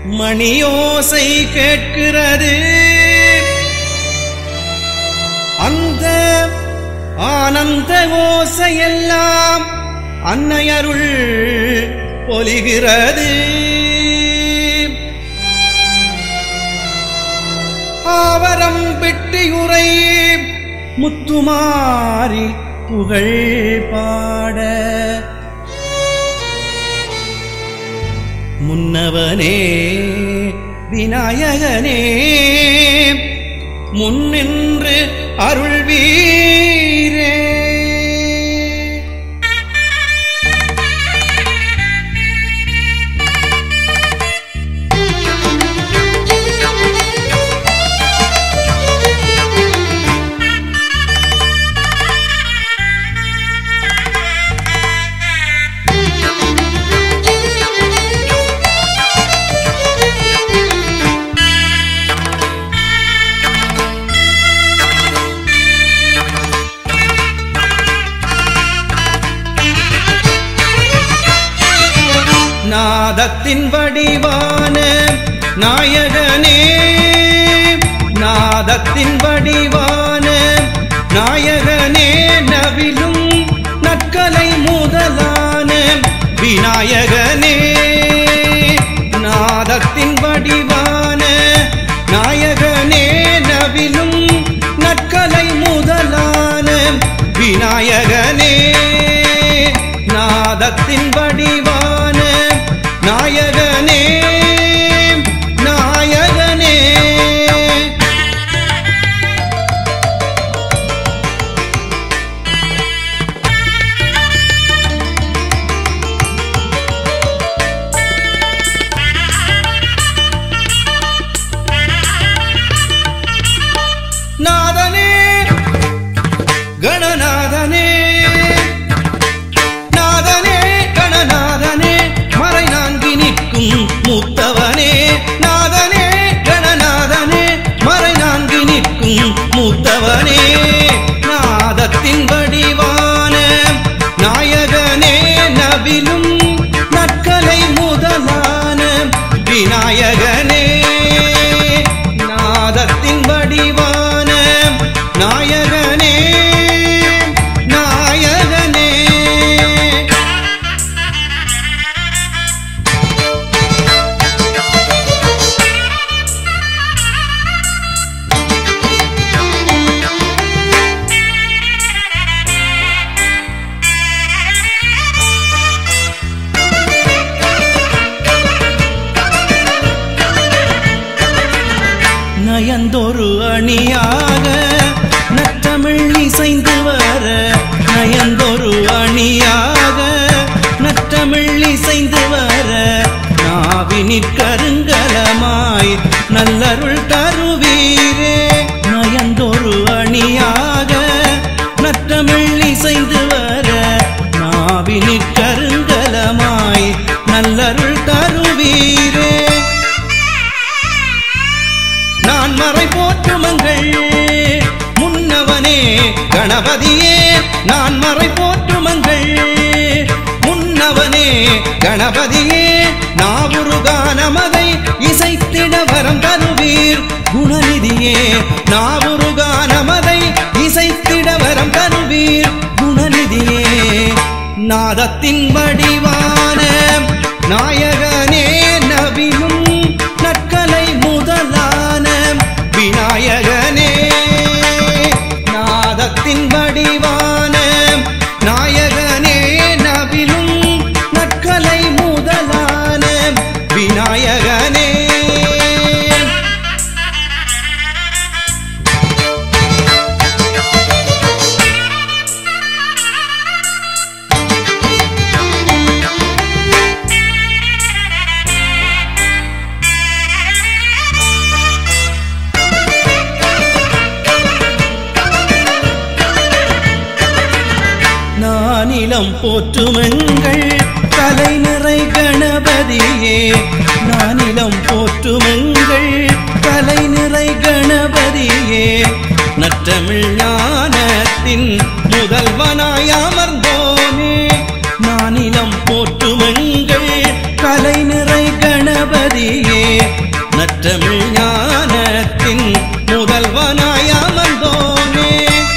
மணியோசை கேட்கிறது அந்த ஆனந்த ஓசையெல்லாம் அன்னையருள் பொலிகிறது ஆவரம் பெட்டியுரை முத்துமாரி புகழ் பாட முன்னவனே விநாயகனே முன்னின்று அருள்வீரே நாதத்தின் வடிவான நாயகனே நாதத்தின் வடிவான நாயகனே நவிலும் நற்கலை முதலான விநாயகனே நாதத்தின் வடிவான நாயகனே நவிலும் நற்கலை முதலான விநாயகனே நாதத்தின் வடிவான நாயகனே நாயகனே நாதனே கணநாதனே நாதனே கணநாதனே மறை நான்கி நிற்கும் மூத்தவனே நாதனே கணநாதனே மறை நான்கி நிற்கும் மூத்தவனே நாதத்தின் வடிவான நாயகனே நபிலும் நற்கலை முதலான விநாயகனே நாதத்தின் வடிவான நாயகனே நாயகனே நயந்தொரு அணியாக நற்றமிழ் இசைந்து வர நயந்தொரு அணியாக நற்றமிழ் இசைந்து வர நாவினிற் கருங்கலமாய் நல்லருள் தருவீரே நயந்தொரு அணியாக நற்றமிழ் இசைந்து வர நாவினிற் கருங்கலமாய் நல்லருள் தருவீரே நான் மறை போற்றுமங்கள் முன்னவனே கணபதியே நான் மறை போற்றுமங்கள் முன்னவனே கணபதியே நாவுரு கானமதை இசைத்திட வரம் தருவீர் குணநிதியே நாவுரு கானமதை இசைத்திட வரம் தருவீர் குணநிதியே நாதத்தின் வடிவான நாயகனே நபியும் நற்கலை முதலான விநாயகனே நாதத்தின் வடிவான நாயகனே நபிலும் நற்கலை முதலான விநாயகனே நானிலம் போற்றுமெங்கள் கலை நிறை கணபதியே நானிலம் போற்றுமெங்கள் கலை நிறை கணபதியே நற்றமிழ் ஞானத்தின் முதல்வனாய் அமர்ந்தோனே நானிலம் போற்றுமெங்கள் கலை நிறை கணபதி கணபதியே நற்றமிழ் ஞானத்தின் முதல்வனாய் அமர்ந்தோனே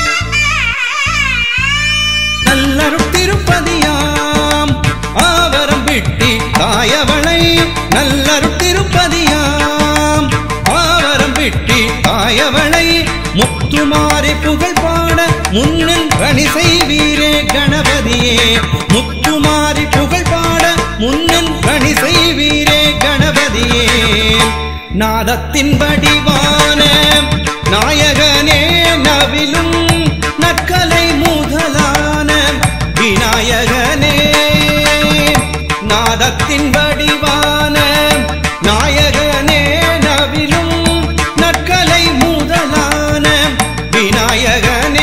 நல்லருட் திருப்பதியாம் ஆவரம் விட்டி தாயவளை நல்லருட் திருப்பதியாம் ஆவரம் விட்டி தாயவளை முத்துமாரி புகழ் பாட முன்னின் பணி செய்வீரே கணபதியே முத்துமாரி புகழ் பாட முன்னின் பணி செய்வீரே கணபதியே நாதத்தின் வடிவான நாயகனே நவிலும் நற்கலை முதலான விநாயகனே நாதத்தின் வடிவான நாயகனே நவிலும் நற்கலை முதலான விநாயகனே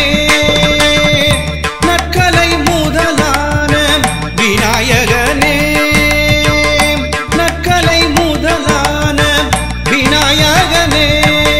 நற்கலை முதலான விநாயகனே நற்கலை முதலான விநாயகனே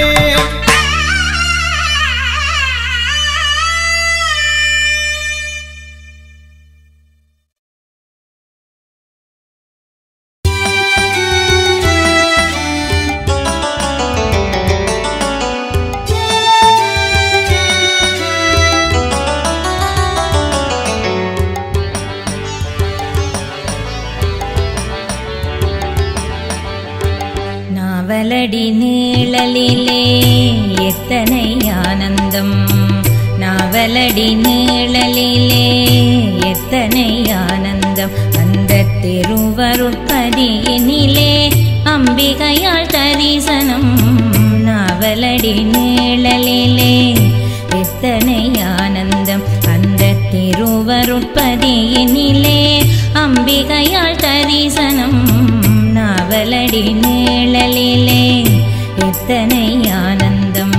நாவலடி நீழலிலே எத்தனை ஆனந்தம் நாவலடி நீழலிலே எத்தனை ஆனந்தம் அந்த திருவருட்பதியினிலே அம்பிகையாள் தரிசனம் நாவலடி நீழலிலே எத்தனை ஆனந்தம் அந்த திருவருட்பதியினிலே அம்பிகையாள் தரிசனம் நாவலடி நீழலிலே எத்தனை ஆனந்தம்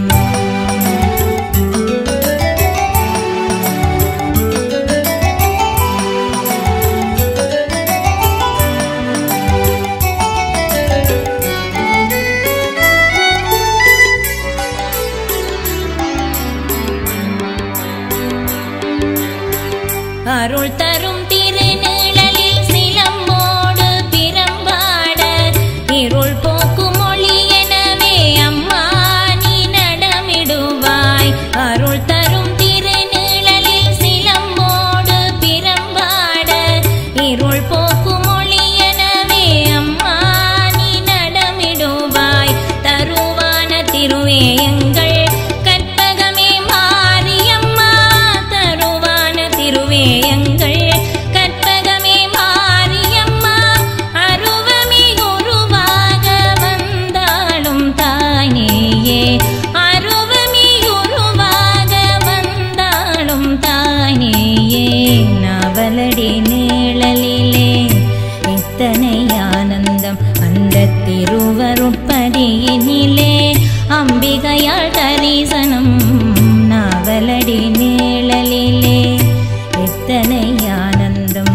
அருள் தரும் திருநிழலில் சிலம்போடு பிரம்பாட இருள் போக்கும் ஒளி எனவே அம்மா நீ நடமிடுவாய் அருள் தரும் திருநிழலில் சிலம்போடு பிரம்பாட இருள் போக்கும் ஒளி எனவே அம்மா நீ நடமிடுவாய் தருவான திருவேயங்கள் கற்பகமே மாரியம்மா தருவான திருவேயங்கள் கற்பகமே மாரியம்மா அருவமே குருவாக வந்தாலும் தானேயே அருவமே குருவாக வந்தாலும் தானேயே நவலடி நீழலிலே இத்தனை ஆனந்தம் அந்த திருவருட்பதியினிலே அம்பிகையாள் தரிசனம் நாவலடி நீழலிலே எத்தனை ஆனந்தம்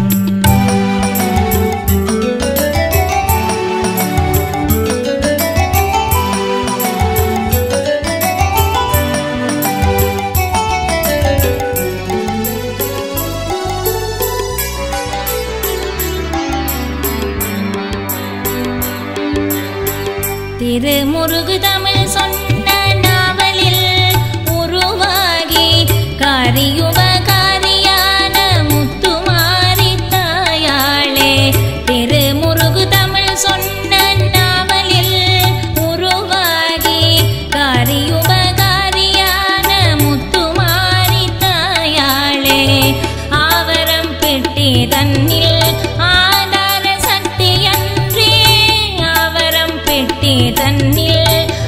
திருமுருகு தமிழ் சொன்ன நாவலில் உருவாகி காரியுபகாரியான முத்துமாரி தாயாளே திருமுருகு தமிழ் சொன்ன நாவலில் உருவாகி காரியுபகாரியான முத்துமாரி தாயாளே ஆவரம் பெட்டி தன்னில் ஆதார சக்தி அன்றே ஆவரம் பெட்டி தன்னில்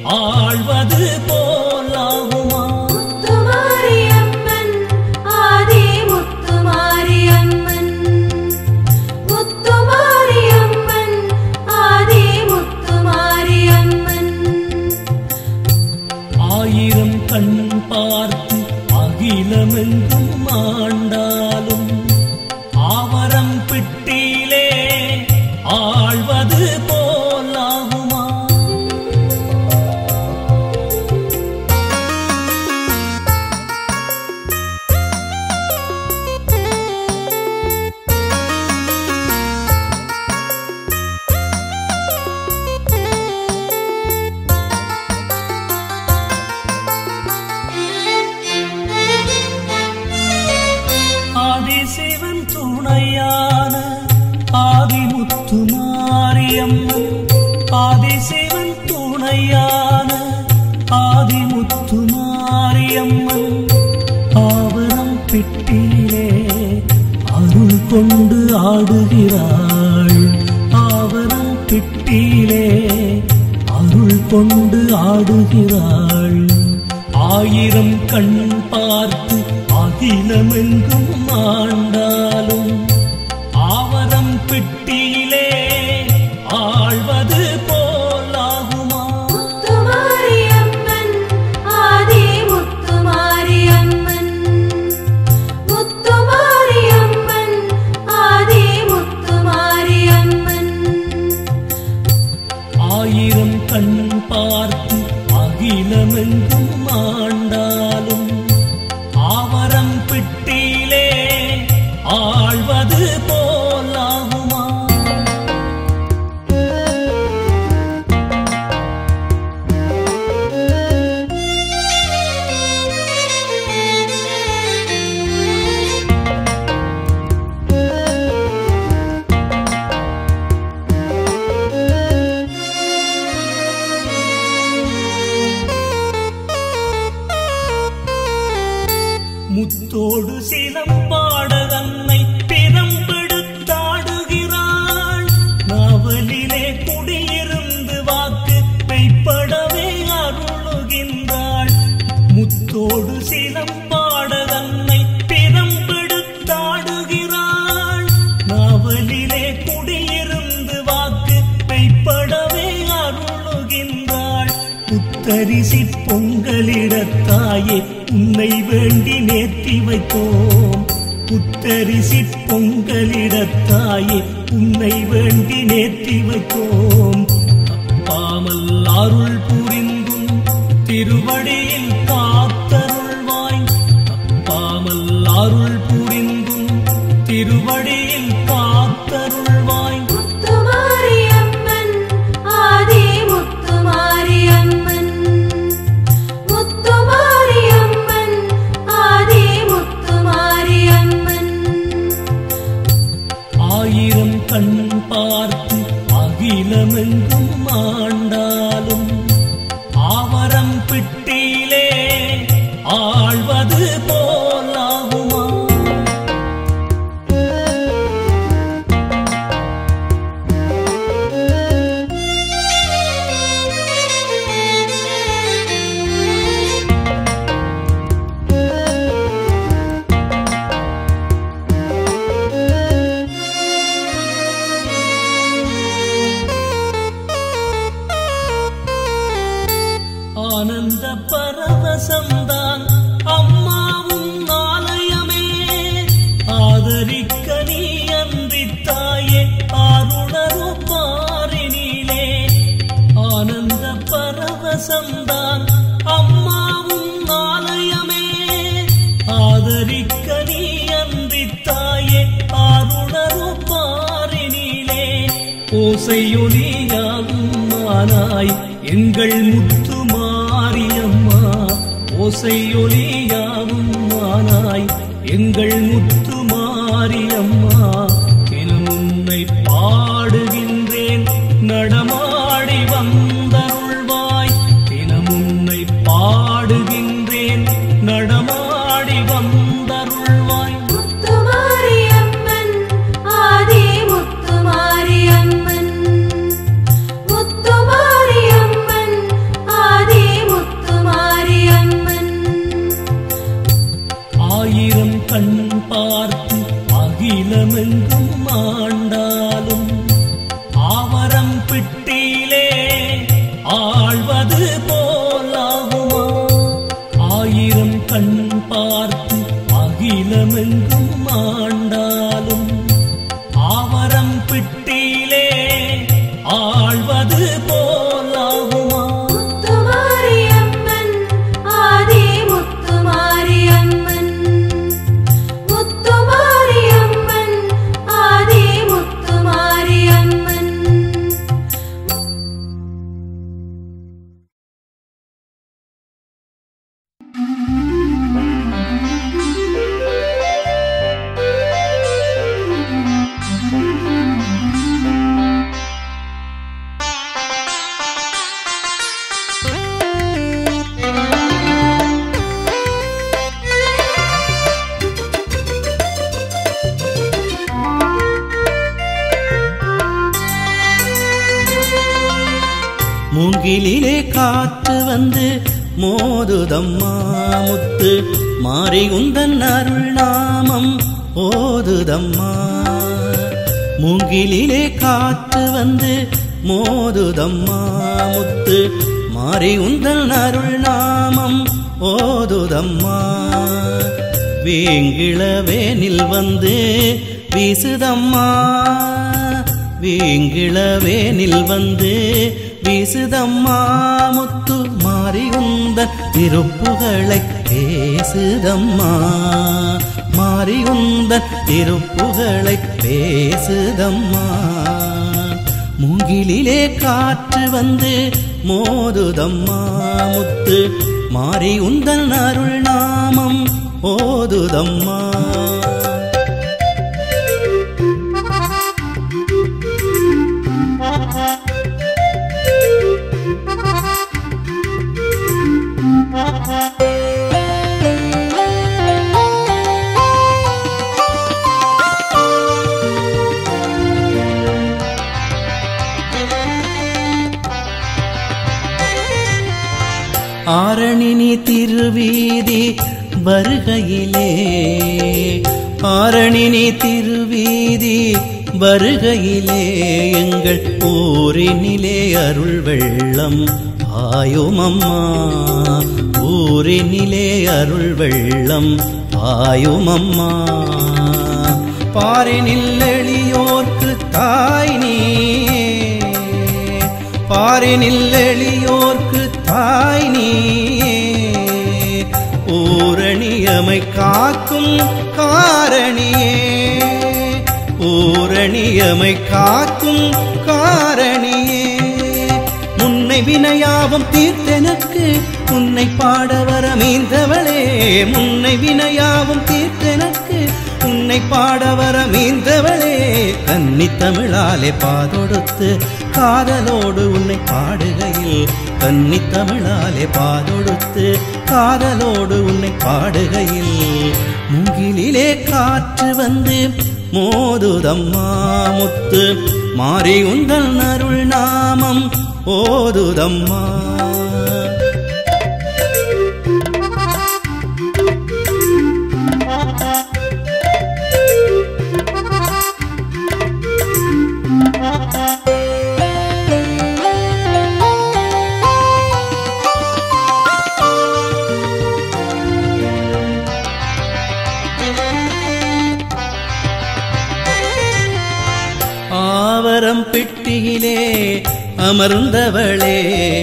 ஆழ்வது போலாகுமா முத்துமாரியம்மன் ஆதி முத்துமாரியம்மன் முத்துமாரியம்மன் ஆதி முத்துமாரியம்மன் ஆயிரம் கண் பார்த்து அகிலமெங்கும் ஆண்டாலும் ஆவரம் பிட்டிலே ஆழ்வது போலாகுமா ஆதிசிவன் துணையான ஆதிமுத்து மாரியம்மன் ஆதிசிவன் துணையான ஆதிமுத்து மாரியம்மன் ஆவரம் பிட்டிலே அருள் கொண்டு ஆடுகிறாள் ஆவரம் பிட்டிலே அருள் கொண்டு ஆடுகிறாள் ஆயிரம் கண் பார்த்து அகிலமெங்கும் ஆண்டாலும் ஆவரம் பிட்டியிலே ஆழ்வது போலாகுமா முத்துமாரியம்மன் ஆதி முத்துமாரியம்மன் முத்துமாரியம்மன் ஆதி முத்துமாரியம்மன் ஆயிரம் கண் பார்த்து அகிலமெங்கும் ஆண்டாலும் ஆவரம் பிட்டியிலே ஆழ்வது போலாகுமா முத்தோடு சிலம்பாடகன்னை பிறம்பெடுத்தாடுகிறாள் நாவலிலே குடியிருந்து வாக்கு மெய்ப்படவே அருளுகின்றாள் முத்தோடு சிலம்பாடகன்னை பிறம்பெடுத்தாடுகிறாள் நாவலிலே குடியிருந்து வாக்கு மெய்ப்படவே அருளுகின்றாள் புத்தரிசி பொங்கலிடத்தாயே உன்னை வேண்டி நேர்த்தி வைத்தோம் புத்தரிசி பொங்கலிடத்தாயே உன்னை வேண்டி நேர்த்தி வைத்தோம் தப்பாமல் அருள் புரிந்தும் திருவடியில் காத்தருள்வாய் தப்பாமல் அருள் புரிந்தும் திருவடியில் காத்தருள்வாய் முத்துமாரியம்மன் ஆதி முத்துமாரியம்மன் முத்துமாரியம்மன் ஆதி முத்துமாரியம்மன் ஆயிரம் கண் பார்த்து அகிலமெங்கும் ஆண்டாலும் ஆவரம் பிட்டிலே ஆழ்வது போலாகுமா ஆனந்த பரவசம்தான் அம்மாவும் ஆலயமே ஆதரிக்க நீ அன்றி தாயே ஆருணரு பாரினிலே ஆனந்த பரவசம்தான் அம்மாவும் ஆலயமே ஆதரிக்க நீ அன்றி தாயே ஆருணரு பாரினிலே ஓசையொலியாகும் மானாய் எங்கள் முத்து மாரியம்மா ஓசையொலியாகும் மானாய் எங்கள் முத்து மாரியம்மா தினம் உன்னை பாடுகின்றேன் நடமாடி வந்தருள்வாய் தினம் உன்னை பாடுகின்றேன் நடமாடி வந்தருள்வாய் முத்துமாரியம்மன் ஆதி முத்துமாரியம்மன் முத்துமாரியம்மன் ஆதி முகிலிலே காற்று வந்து மோதுதம்மா முத்து மாறி உந்தன் அருள் நாமம் ஓதுதம்மா முகிலிலே காற்று வந்து மோதுதம்மா முத்து மாறி உந்தன் அருள் நாமம் ஓதுதம்மா வேங்கிளவேனில் வந்து வீசுதம்மா வேங்கிளவேனில் வந்து வீசுதம்மா முத்து மாறியுந்தன் திருப்புகளை பேசுதம்மா மாறியுந்தன் திருப்புகளை பேசுதம்மா மூங்கிலிலே காற்று வந்து மோதுதம்மா முத்து மாறி உந்தன் அருள் நாமம் ஓதுதம்மா ஆரணினி திருவீதி வருகையிலே ஆரணினி திருவீதி வருகையிலே எங்கள் ஊரினிலே அருள் வெள்ளம் ஆயும் அம்மா ஊரினிலே அருள் வெள்ளம் ஆயும் அம்மா பாரினில் எளியோர்க்கு தாய் நீ பாரினில் எளியோர்க்கு தாய் நீ ஊரணியமை காக்கும் காரணியே ஊரணியமை காக்கும் காரணியே முன்னை வினையாவும் தீர்த்தெனக்கு உன்னை பாட வர மீந்தவளே முன்னை வினையாவும் தீர்த்தெனக்கு உன்னை பாட வர மீந்தவளே கன்னி தமிழாலே பாதொடுத்து காதலோடு உன்னை பாடுகையில் கன்னி தமிழாலே பாதொடுத்து காதலோடு உன்னை பாடுகையில் முகிலிலே காற்று வந்து மோதுதம்மா முத்து மாறி உந்தல் அருள் நாமம் ஓதுதம்மா ஆவரம் பெட்டியிலே அமர்ந்தவளே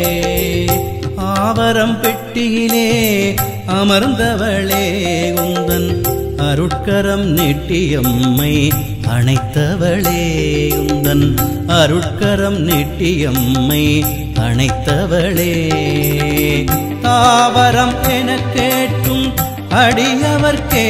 ஆவரம் பெட்டியிலே அமர்ந்தவளே உந்தன் அருட்கரம் நீட்டியம்மை அணைத்தவளே உந்தன் அருட்கரம் நீட்டியம்மை அணைத்தவளே தாவரம் என கேட்கும் அடியவர்க்கே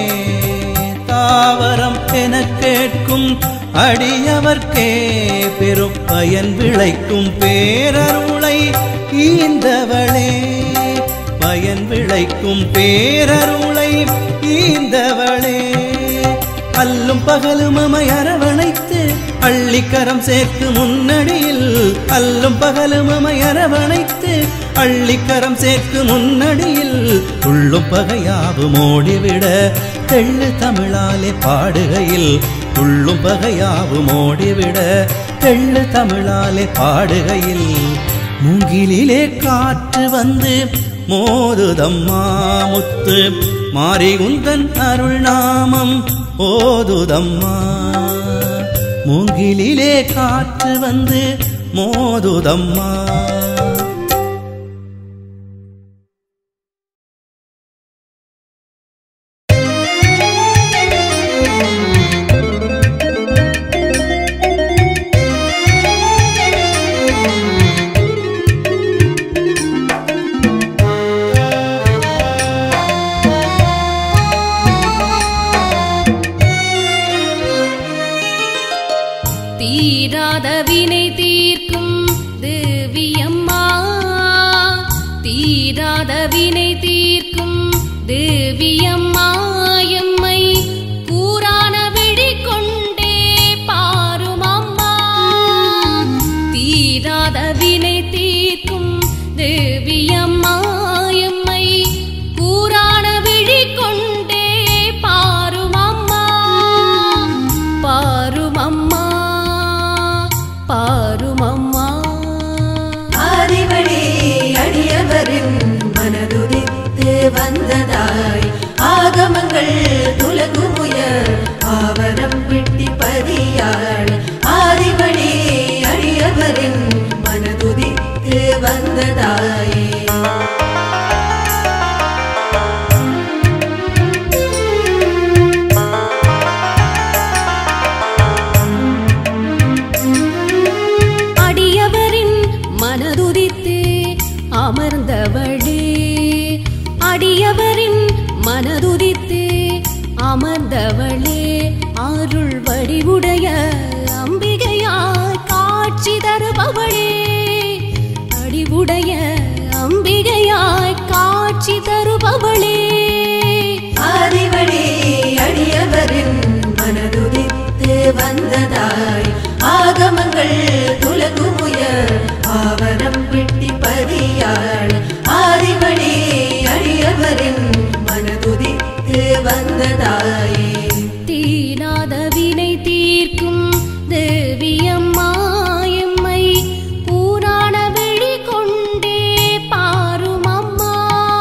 தாவரம் என கேட்கும் அடியவர்க்கே பெரும் பயன் விளைக்கும் பேரருளை ஈந்தவளே பயன் விளைக்கும் பேரருளை ஈந்தவளே அல்லும் பகலும் அமை அரவணைத்து அள்ளிக்கரம் சேர்த்து முன்னடியில் அல்லும் பகலும் அமை அரவணைத்து அள்ளிக்கரம் சேர்த்து முன்னடியில் உள்ளும் பகையாவும் ஓடிவிட தெள்ளு தமிழாலே பாடுகையில் உள்ளும் பகையாவும் ஓடிவிட தெள்ளு தமிழாலே பாடுகையில் மூங்கிலிலே காற்று வந்து மோதுதம்மா முத்து மாறி உந்தன் அருள் நாமம் ஓதுதம்மா மூங்கிலிலே காற்று வந்து மோதுதம்மா தீராத வினை தீர்க்கும் தேவியம்மா தீராத வினை தீர்க்கும் தேவியம்மா எம்மை கூறான விழி கொண்டே பாரும் அம்மா தீராத வினை தீர்க்கும் வந்ததாய் ஆகமங்கள் துலகுமுய ஆவரம் வெட்டி பதியாள் ஆதிவழி அழியவரின் மனதுதித்து வந்ததாயே அடியவரின் மனதுதித்து அமர்ந்தவளே அடியவரின் மனதுதித்து அமர்ந்தவளே அருள் வடிவுடைய அம்பிகையாய் காட்சி தருபவளே அடிவுடைய அம்பிகையாய் காட்சி தருபவளே ஆதிவழி அடியவரின் மனதுதித்து வந்ததாய் ஆகமங்கள் துலகுமுய ஆவரம் வெட்டி பதியாள் ஆதிவழி அடியவரின் மனதுதித்து வந்ததாயே தீராத வினை தீர்க்கும் தேவியம்மாயம்மை பூராண விழி கொண்டே பாரும் அம்மா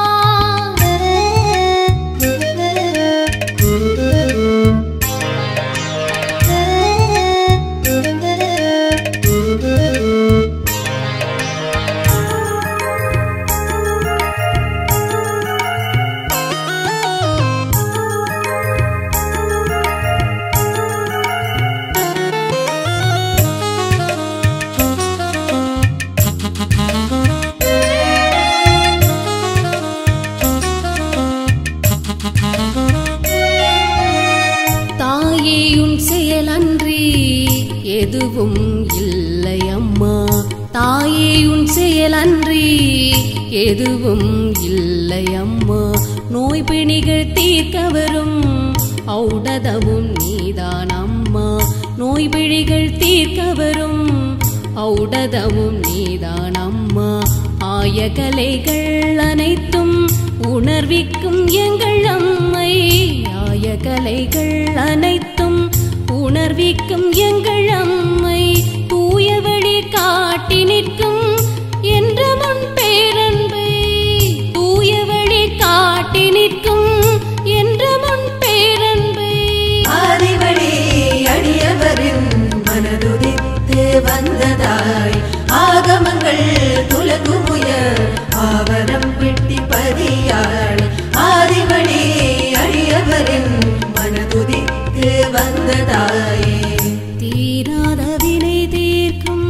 தாயே உன் செயலன்றி எதுவும் இல்லை அம்மா தாயே உன் செயலன்றி எதுவும் இல்லை அம்மா நோய் பிணிகள் தீர்க்க வரும் ஔடதமும் நீதான் அம்மா நோய் பிழிகள் தீர்க்க வரும் ஔடதமும் நீதான் அம்மா ஆய கலைகள் அனைத்தும் உணர்விக்கும் எங்கள் அம்மை ஆய கலைகள் அனைத்தும் உணர்விக்கும் எங்கள் அம்மை தூய வழி காட்டி நிற்கும் என்ற முன் பேரன்பை தூய வழி காட்டி நிற்கும் என்ற முன் பேரன்பை ஆதிவழி அடியவரின் மனதுதித்து வந்ததாய் ஆகமங்கள் துலகுமுய ஆவரம் வெட்டி பதியாள் ஆதிவழி அடியவரின் மனதுதித்து வந்ததாயே தீராத வினை தீர்க்கும்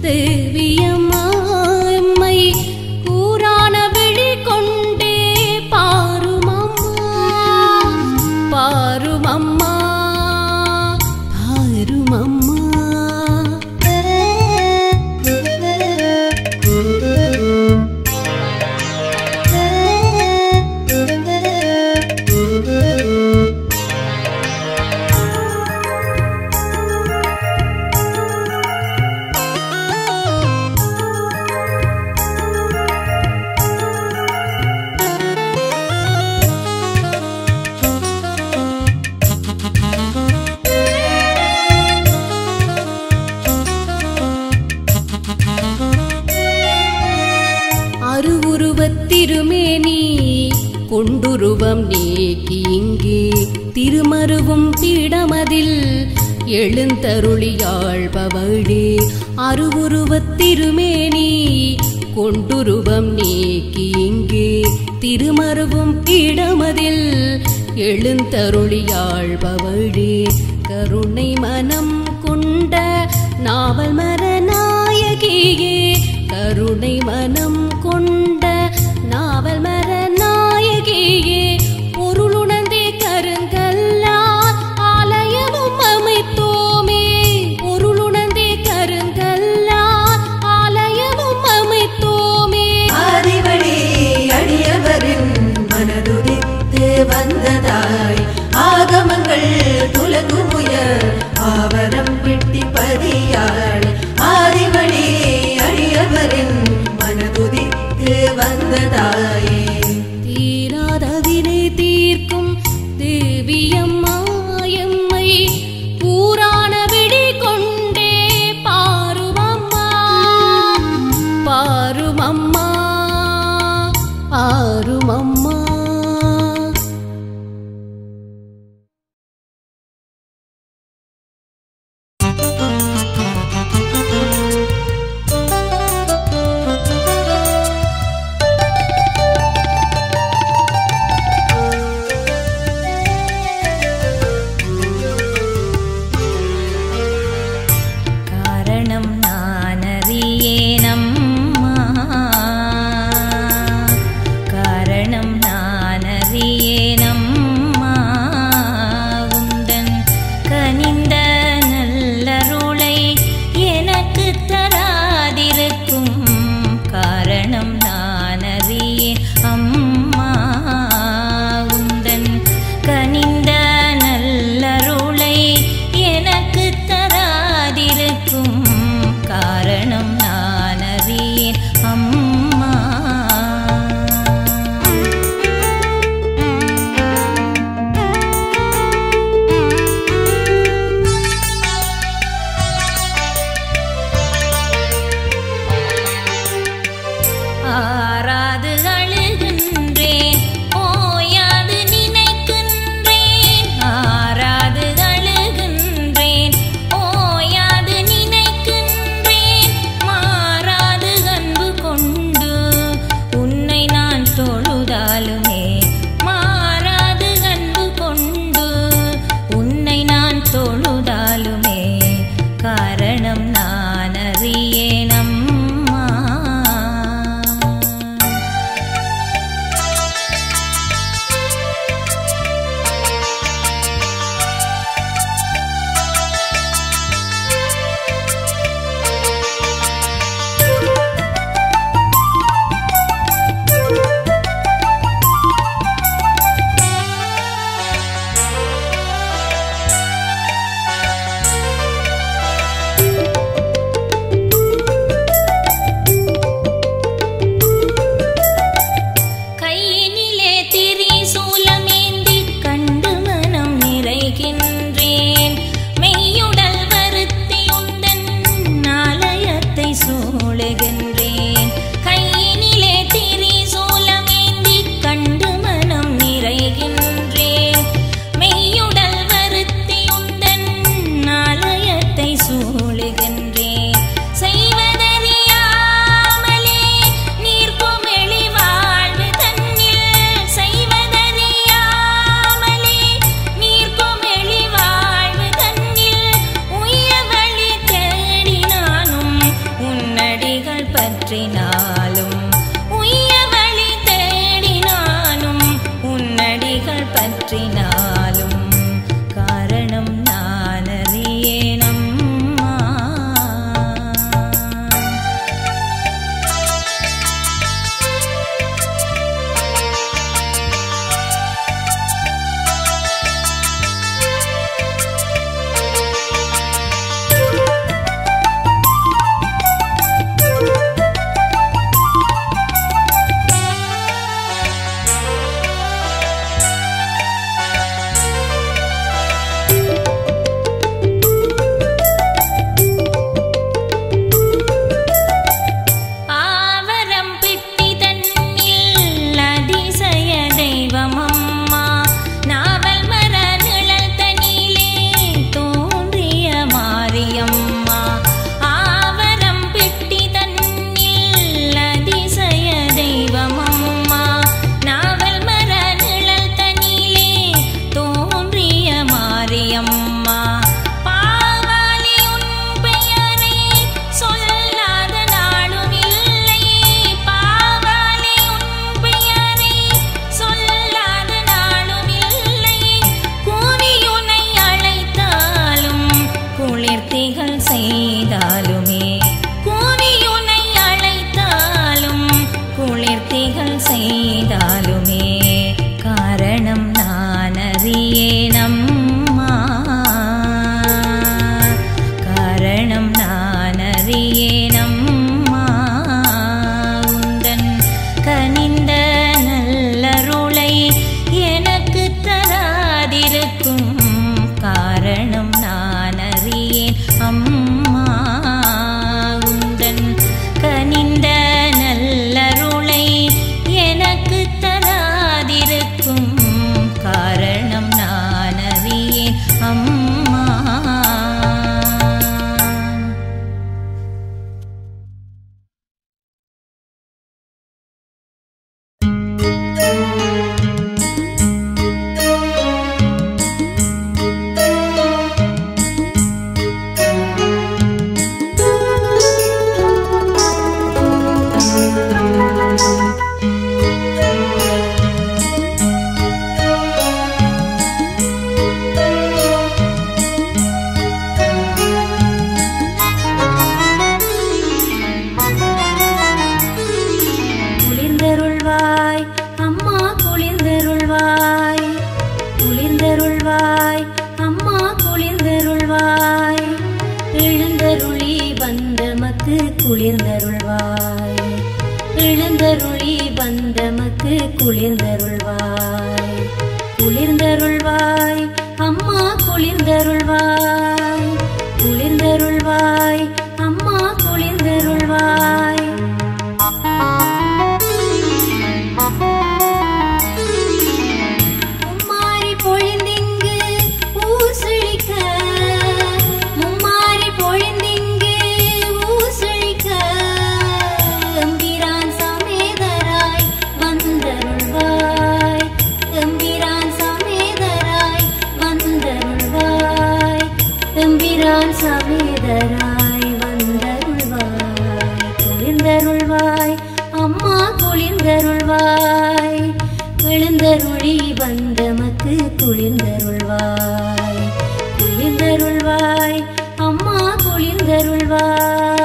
தேவியம்மாய் கூறான விழி கொண்டே பாருமம்மா பாருமம்மா பாருமம்மா அருவுருவத் திருமேனி கொண்டுருவம் நீக்கி இங்கே திருமருவும் பீடமதில் எழுந்தருளியாழ்பவளே அருவுருவத் திருமேனி கொண்டுருவம் நீக்கி இங்கே திருமருவும் பீடமதில் எழுந்தருளியாழ்பவளே கருணை மனம் கொண்ட நாவல் மரநாயகியே கருணை மனம் கொண்ட நாவல் மரநாயகியே பொருளுணர்ந்தே கருங்கல்லார் ஆலயமும் அமைத்தோமே பொருளுணர்ந்தே கருங்கல்லார் ஆலயமும் அமைத்தோமே ஆதிவழி அடியவரின் மனதுதித்து வந்ததாய் ஆகமங்கள் துலகுமுய ஆவரம் வெட்டி பதியாள் ஆதிவழி அடியவரின் மனதுதித்து வந்ததாயே தீராத வினை தீர்க்கும் தேவியம்மாயம்மை பூராண விழி கொண்டே பாருமம்மா பாருமம்மா பாருமம்மா குளிர்ந்தருள்வாய் எழுந்தருளி வந்தமக்கு குளிர்ந்தருள்வாய் குளிர்ந்தருள்வாய் அம்மா குளிர்ந்தருள்வாய் குளிர்ந்தருள்வாய் அம்மா குளிர்ந்தருள்வாய் மும்மாரி பொழிந்திங்கு ஊர் செழிக்க மும்மாரி பொழிந்திங்கு ஊர் செழிக்க எம்பிரான் சமேதராய் வந்தருள்வாய் எம்பிரான் சமேதராய் வந்தருள்வாய் எம்பிரான் சமேதராய் வந்தருள்வாய் குளிர்ந்தருள்வாய் அம்மா குளிர்ந்தருள்வாய் எழுந்தருளி வந்தமக்கு குளிர்ந்தருள்வாய் குளிர்ந்தருள்வாய் அம்மா குளிர்ந்தருள்வாய்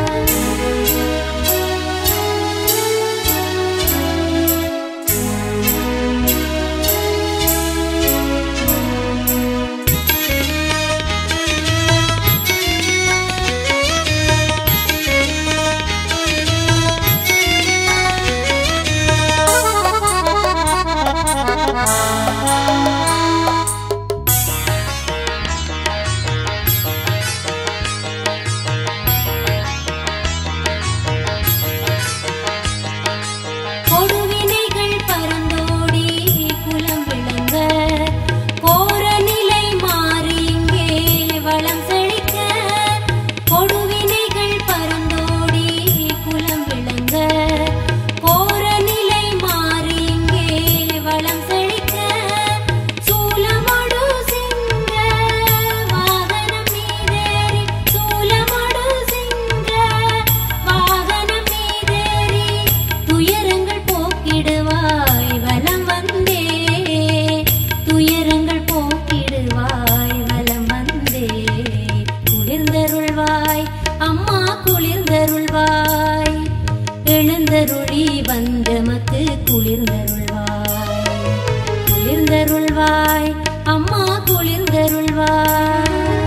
கொடுவினைகள் பறந்தோடி குலம் விளங்க கோர நிலை மாறி இங்கே வளம் செழிக்க கொடுவினைகள் பறந்தோடி குலம் விளங்க கோர நிலை மாறி இங்கே வளம் செழிக்க சூலமடு சிங்க வாகனம் மீதேறி சூலமடு சிங்க வாகனம் மீதேறி துயரங்கள் போக்கிடுவாய் வலம் வந்தே துயரங்கள் போக்கிடுவாய் வலம் வந்தே குளிர்ந்தருள்வாய் அம்மா குளிர்ந்தருள்வாய் எழுந்தருளி வந்தமக்கு குளிர்ந்தருள்வாய் குளிர்ந்தருள்வாய் அம்மா குளிர்ந்தருள்வாய்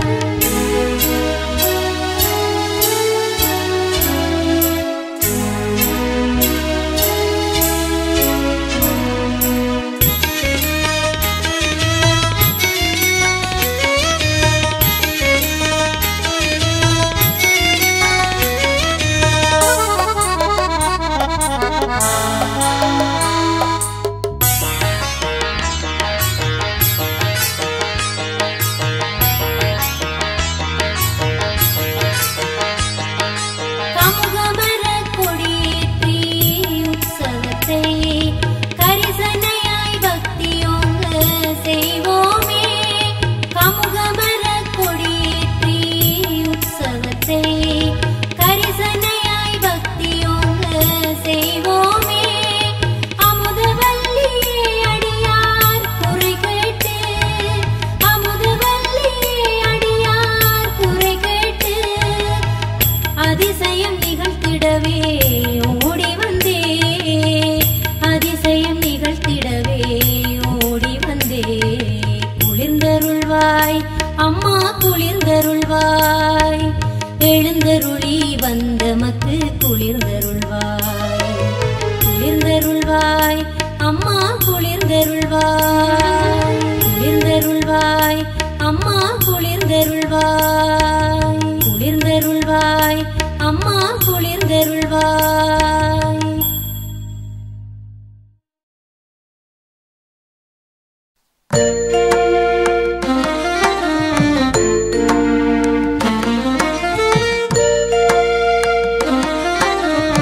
கமுகமர கொடியேற்றி உற்சவத்தை கரிசனையாய் பக்தியோங்க செய்வோமே கமுகமர கொடியேற்றி உற்சவத்தை கரிசனையாய் பக்தியோங்க செய்வோமே அமுதவல்லியே அடியார் குறை கேட்டு அமுதவல்லியே அடியார் குறை கேட்டு அதிசயம் நிகழ்த்திடவே ஓடி வந்தே அதிசயம் நிகழ்த்திடவே ஓடி வந்தே குளிர்ந்தருள்வாய் அம்மா குளிர்ந்தருள்வாய் எழுந்தருளி வந்தமக்கு குளிர்ந்தருள்வாய் குளிர்ந்தருள்வாய் அம்மா குளிர்ந்தருள்வாய் குளிர்ந்தருள்வாய் அம்மா குளிர்ந்தருள்வாய் குளிர்ந்தருள்வாய் அம்மா குளிர்ந்தருள்வாய் ஆ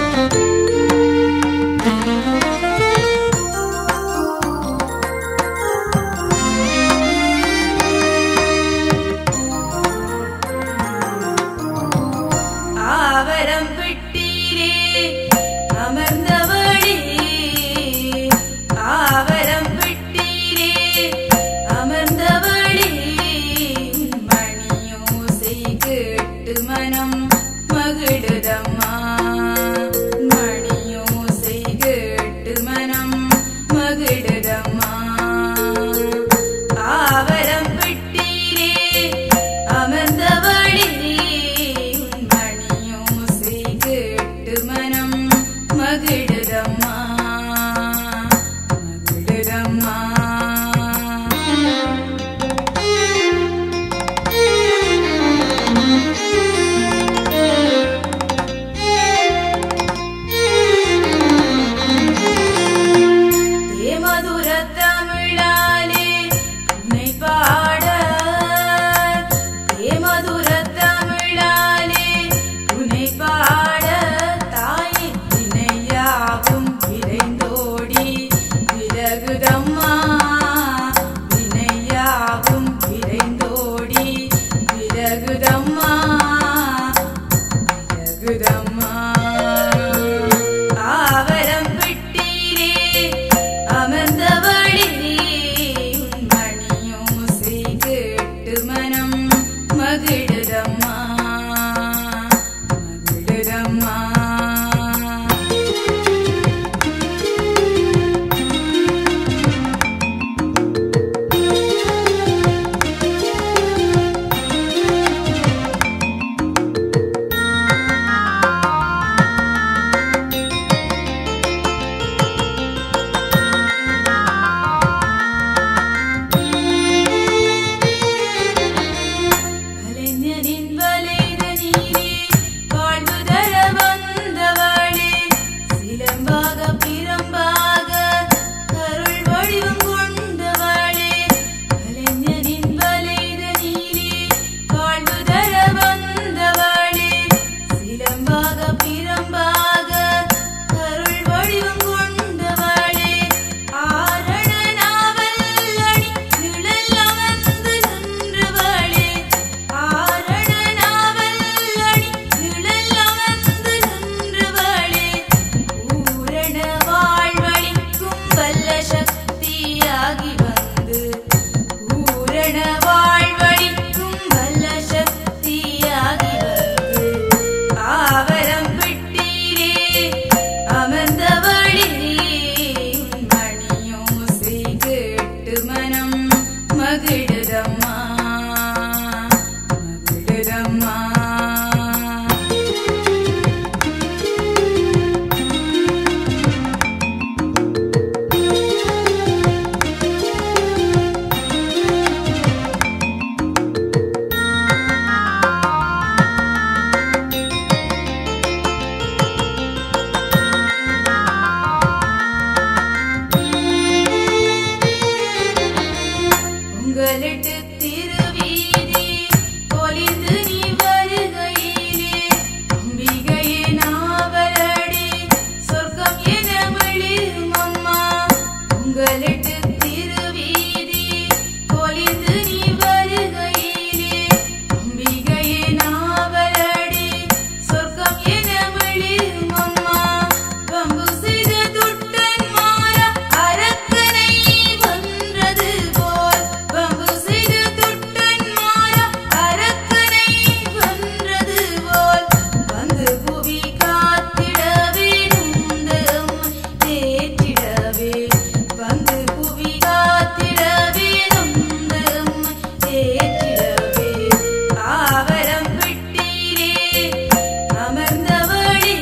பொங்கலிட்டு திருவீதி பொலிந்து நீ வருகையிலே அம்பிகையே நாவலடி சொர்க்கம் என விழியும் அம்மா பம்பு செய்த துட்டன் மாற அரக்கனை வென்றது போல் பம்பு செய்த துட்டன் மாற அரக்கனை வென்றது போல் வந்து புவி காத்திடவே நுந்தம் தேற்றிடவே வந்து புவி காத்திடவே நுந்தம் தேற்றிடவே ஆவரம் விட்டீரே அமர்ந்தவளே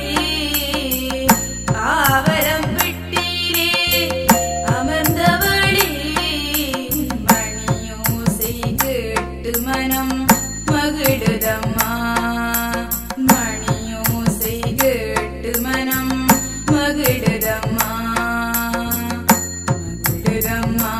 ஆவரம் விட்டீரே அமர்ந்தவளே மணியோசை கேட்டு மனம் மகிழுதம்மா மணியோசை கேட்டு மனம் மகிழுதம்மா மகிழுதம்மா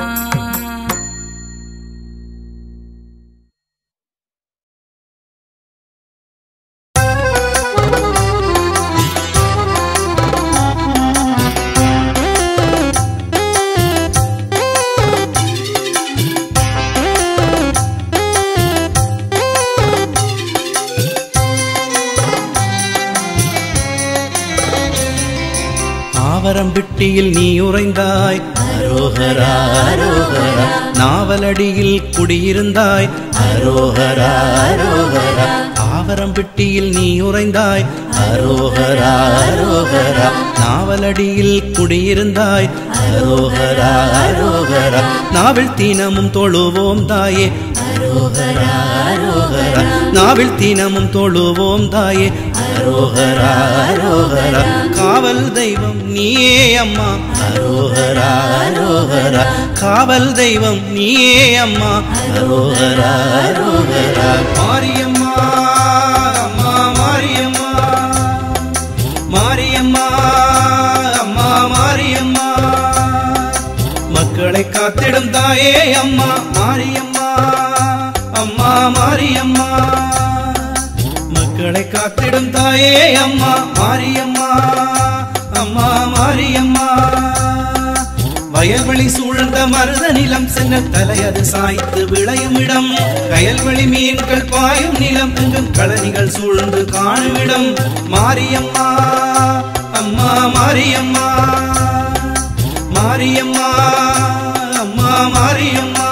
ஆவரம்பிட்டியில் நீ உறைந்தாய் அரோகரா அரோகரா நாவலடியில் குடியிருந்தாய் அரோகரா அரோகரா ஆவரம்பிட்டியில் நீ உறைந்தாய் அரோகரா அரோகரா நாவலடியில் குடியிருந்தாய் அரோகரா அரோகரா நாவில் தீனமும் தொழுவோம் தாயே அரோகரா அரோகரா நாவில் தீனமும் தொழுவோம் தாயே அரோகரா அரோகரா காவல் தெய்வம் நீயே அம்மா அரோகரா அரோகரா காவல் தெய்வம் நீயே அம்மா அரோகரா அரோகரா மாரியம்மா அம்மா மாரியம்மா மாரியம்மா அம்மா மாரியம்மா மக்களை காத்திடும் தாயே அம்மா மாரியம்மா அம்மா மாரியம்மா மக்களை காத்திடும் தாயே அம்மா மாரியம்மா அம்மா மாரியம்மா வயல்வெளி சூழ்ந்த மருத நிலம் சென்ன தலையது சாய்த்து விளையும் இடம் கயல்வெளி மீன்கள் பாயும் நிலம் எங்கும் களனிகள் சூழ்ந்து காணுமிடம் மாரியம்மா அம்மா மாரியம்மா மாரியம்மா அம்மா மாரியம்மா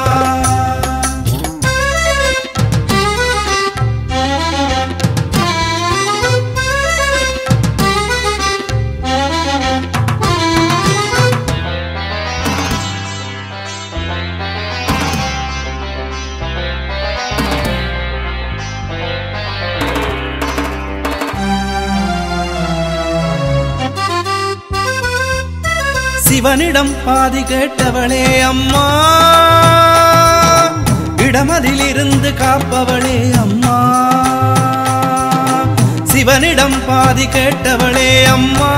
சிவனிடம் பாதி கேட்டவளே அம்மா இடமதிலிருந்து காப்பவளே அம்மா சிவனிடம் பாதி கேட்டவளே அம்மா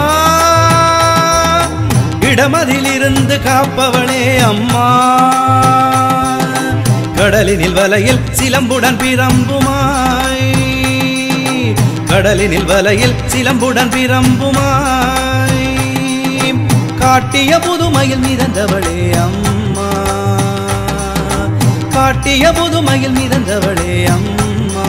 இடமதிலிருந்து காப்பவளே அம்மா கடலினில் வலையில் சிலம்புடன் பிரம்புமாய் கடலினில் வலையில் சிலம்புடன் பிரம்புமாய் காட்டிய புதுமையில் மிதந்தவளே அம்மா காட்டிய புதுமையில் மிதந்தவளே அம்மா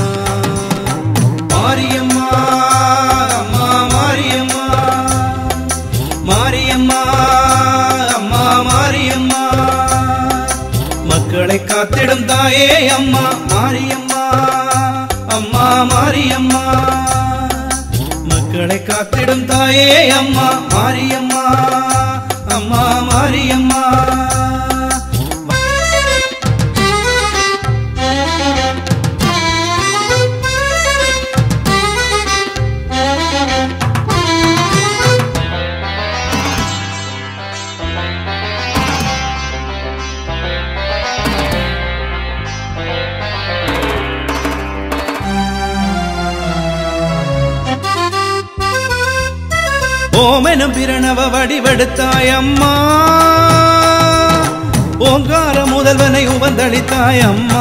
மாரியம்மா அம்மா மாரியம்மா மாரியம்மா அம்மா மாரியம்மா மக்களை காத்திடும் தாயே அம்மா மாரியம்மா அம்மா மாரியம்மா மக்களை காத்திடும் தாயே அம்மா மாரியம்மா அம்மா மாரியம்மா ஓமெனும் பிரணவ வடிவெடுத்தாய் அம்மா ஓங்கார முதல்வனை உவந்தளித்தாய் அம்மா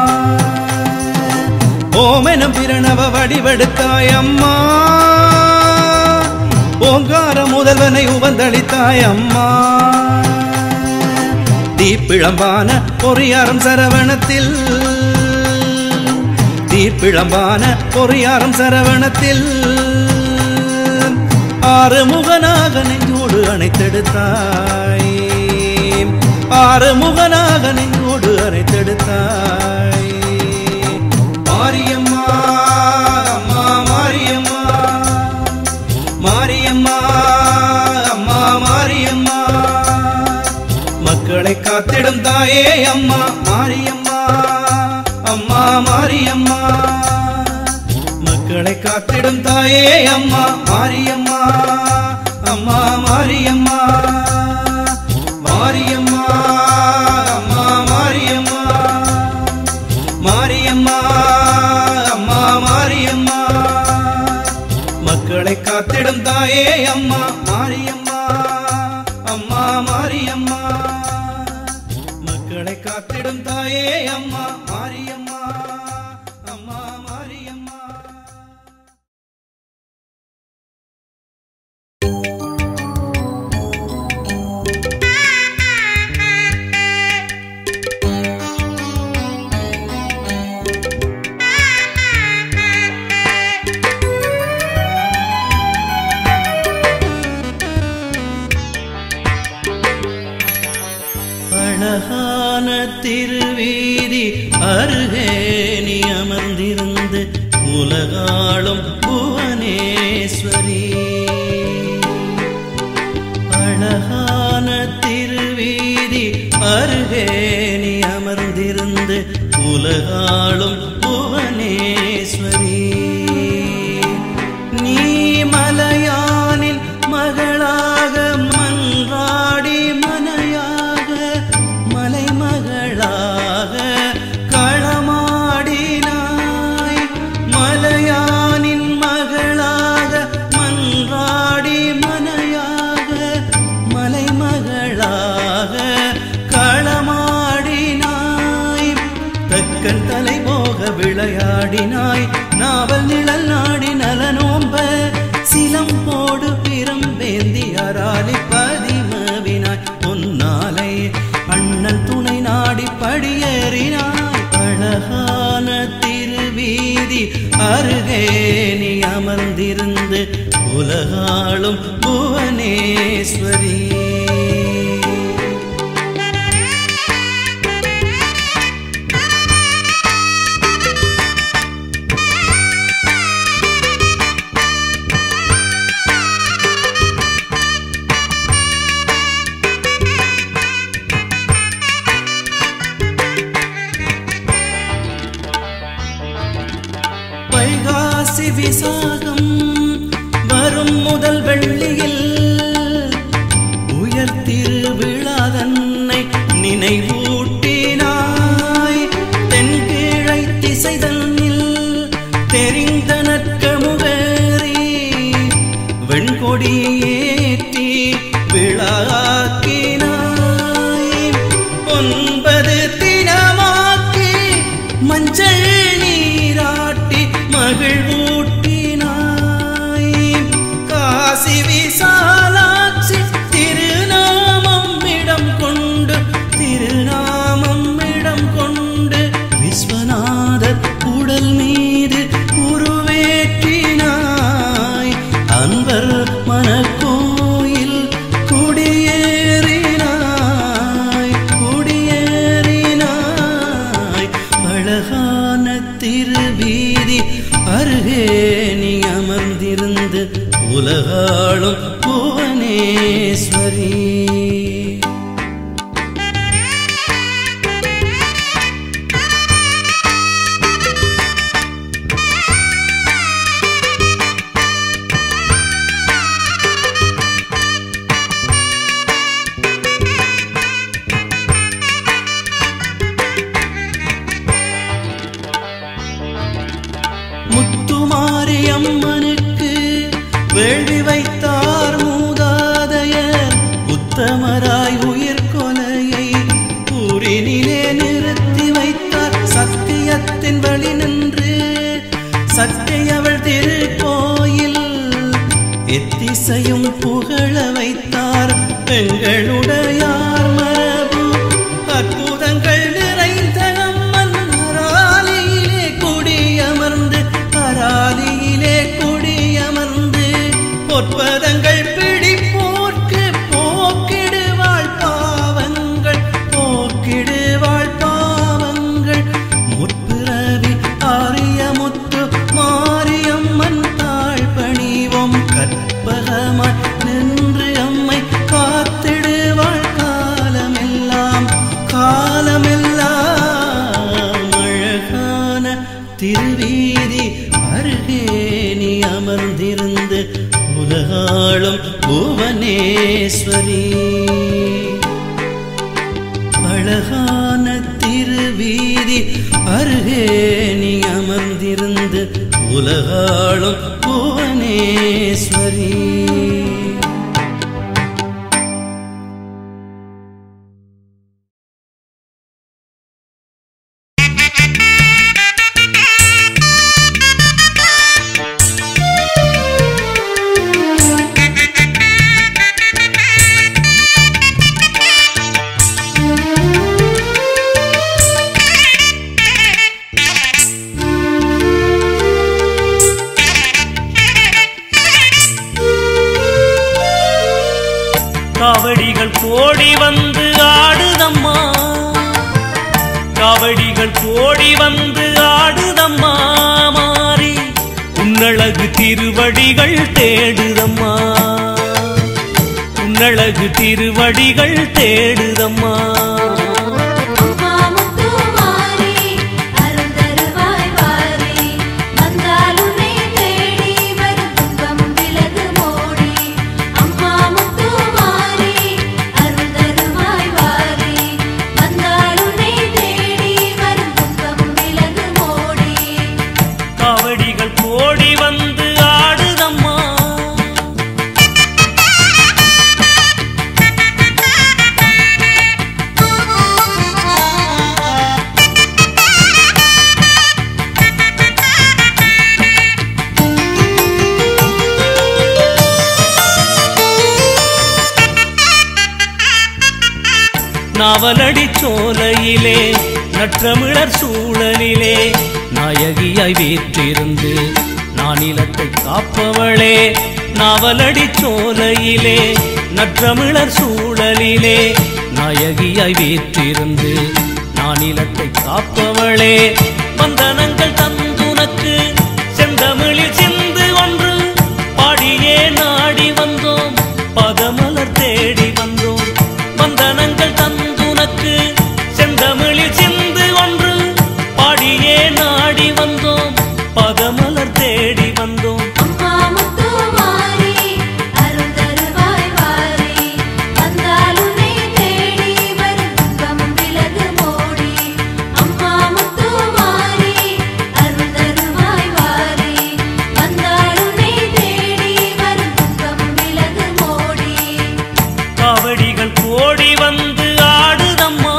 ஓமெனும் பிரணவ வடிவெடுத்தாய் அம்மா ஓங்கார முதல்வனை உவந்தளித்தாய் அம்மா தீப்பிழம்பான பொறியாரம் சரவணத்தில் தீப்பிழம்பான பொறியாரம் சரவணத்தில் ஆறுமுகனாக நெஞ்சோடு அணைத்தெடுத்தாய் ஆறுமுகனாக நெஞ்சோடு அணைத்தெடுத்தாய் மாரியம்மா அம்மா மாரியம்மா மாரியம்மா அம்மா மாரியம்மா மக்களை காத்திடும் தாயே அம்மா மாரியம்மா அம்மா மாரியம்மா மக்களை காத்திடும் தாயே அம்மா மாரியம்மா அம்மா மாரியம்மா மாரியம்மா அம்மா மாரியம்மா மாரியம்மா அம்மா மாரியம்மா மக்களை காத்திடும் தாயே அம்மா மாரியம்மா அம்மா மாரியம்மா மக்களை காத்திடும் தாயே அம்மா மாரியம்மா அம்மா மாரியம்மா அழகான திருவீதி அருகே நீ அமர்ந்திருந்து உலகாளும் புவனேஸ்வரி அழகான திருவீதி அருகே நீ அமர்ந்திருந்து உலகாளும் புவனேஸ்வரி நீ மலையானின் மகளாக மன்றாடி மனையாக மலைமகளாக களமாடினாய் மலையானின் மகளாக மன்றாடி மனையாக மலைமகளாக களமாடினாய் தக்கன் தலை போக விளையாடினாய் நாவல் நிழல் நாடி நலனோம்ப சிலம் போடு பிறம் வேந்தி அராலி பதிமவினாய் பொன்னாலை அண்ணன் துணை நாடி படியேறினாய் அழகான திருவீதி அருகே நீ அமர்ந்திருந்து உலகாளும் புவனேஸ்வரி வைகாசி விசாகம் வரும் முதல் வெள்ளியில் உயர் திருவிழா தன்னை நினைவூட்டினாய் தென்கீழை திசை தன்னில் தெரிந்த நற்கமுகேறி வெண்கொடியேற்றி விழாக்கினாய் ஒன்பது தினமாக்கி மஞ்சள் நீராட்டி மகிழ்வூட்டினாய் காசி விசாலாட்சி திருநாமம் இடம் கொண்டு திருநாமம் இடம் கொண்டு விஸ்வநாதர் உடல் மீது உருவேற்றினாய் அன்பர் மனக்கோயில் குடியேறினாய் குடியேறினாய் அழகான திருவீதி அருகே நீ அமர்ந்திருந்து உலகாளும் புவனேஸ்வரி முத்துமாரியம்மனுக்கு வேள்வி வைத்தார் மூதாதையர் உத்தமராய் உயிர் கொலையை ஊரினிலே நிறுத்தி வைத்தார் சத்தியத்தின் வழி நின்று சட்டை அவள் திருக்கோயில் எத்திசையும் புகழ வைத்தார் எங்களுடையார் மரபு பரமேஸ்வரி அழகான திருவீதி அருகே நீ அமர்ந்திருந்து உலகாளும் புவனேஸ்வரி காவடிகள் கோடி வந்து ஆடுதம்மா காவடிகள் கோடி வந்து ஆடுதம்மா மாறி உன்னழகு திருவடிகள் தேடுதம்மா உன்னழகு திருவடிகள் தேடுதம்மா அம்மா முத்துமாரி அருந்தருவாய் வாரி வந்தால் உன்னை தேடி வரும் துன்பம் விலகு மோடி அம்மா முத்துமாரி அருந்தருவாய் வாரி வந்தால் உன்னை தேடி வரும் துன்பம் விலகு மோடி காவடிகள் கோடி வந்து ஆடுதம்மா நாவலடி சோலையிலே நற்றமிழர் சூழலிலே நாயகியாய் வீற்றிருந்து நானிலத்தை காப்பவளே நாவலடி சோலையிலே நற்றமிழர் சூழலிலே நாயகியாய் வீற்றிருந்து நானிலத்தை காப்பவளே வந்தனங்கள் தந்துனக்கு செந்தமிழில் சிந்து ஒன்று பாடியே நாடி வந்தோம் பதமலர் தேடி வந்தோம் வந்தனங்கள் தந்துனக்கு செந்தமிழில் சிந்து ஒன்று பாடியே நாடி வந்தோம் பதமலர் தேடி வந்தோம் அம்மா முத்துமாரி அருந்தருவாய் வாரி வந்தால் உன்னை தேடி வரும் துன்பம் விலகு மோடி அம்மா முத்துமாரி அருந்தருவாய் வாரி வந்தால் உன்னை தேடி வரும் துன்பம் விலகு மோடி காவடிகள் கோடி வந்து ஆடுதம்மா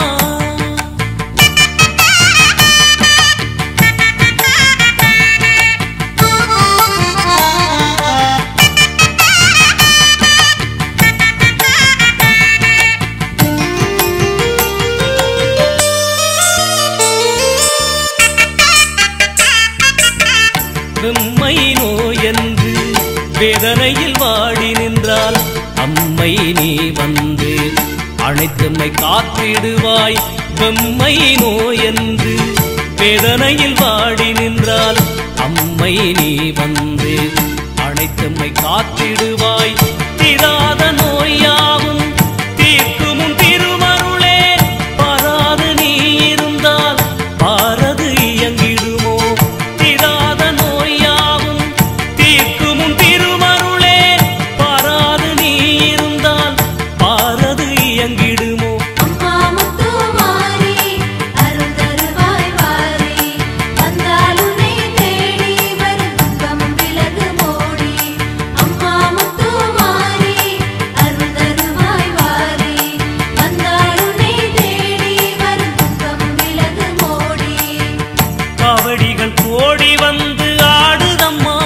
வெம்மை நோயென்று வேதனையில் வாடி நின்றால் அம்மை நீ வந்து அனைத்தும்மை காத்திடுவாய் வெம்மை நோயென்று வேதனையில் வாடி நின்றால் அம்மை நீ வந்து அனைத்தும்மை காத்திடுவாய் தீராத நோயாவும் தீர்க்குமும் திருமருளே பாராது நீ இருந்தால் பாரது இயங்கிடுமோ தீராத நோயாவும் தீர்க்குமும் திருமருளே பாராது நீ இருந்தால் பாரது இயங்கிடுமோ அம்மா முத்துமாரி அருந்தருவாய் வாரி வந்தால் உன்னை தேடி வரும் துன்பம் விலகு மோடி அம்மா முத்துமாரி அருந்தருவாய் வாரி வந்தால் உன்னை தேடி வரும் துன்பம் விலகு மோடி காவடிகள் கோடி வந்து ஆடுதம்மா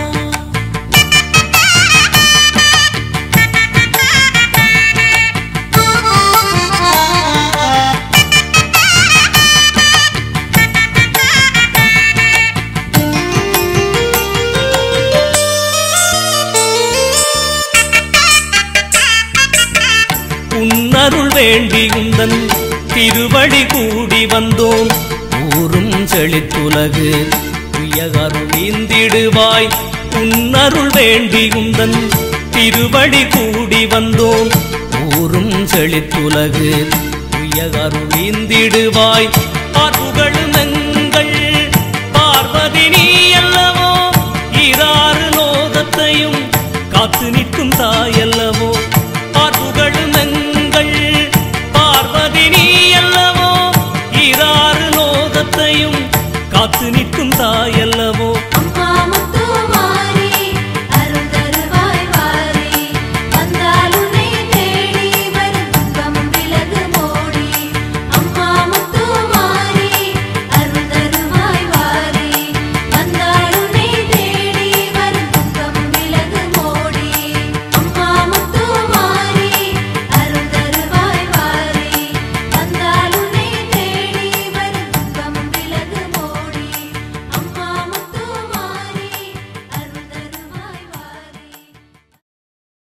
உன்னருள் வேண்டி உந்தன் திருவடி கூடி வந்தோம் ஊரும் செழித்துலகு உயகருள் நீந்திடுவாய் உன்னருள் வேண்டி உந்தன் திருவடி கூடி வந்தோம் ஊரும் செழித்துலகு உயகருள் நீந்திடுவாய் பார்ப்புகளும் எங்கள் பார்வதி நீ அல்லவோ ஈராறு லோகத்தையும் காத்து நிற்கும் தாயல்லவோ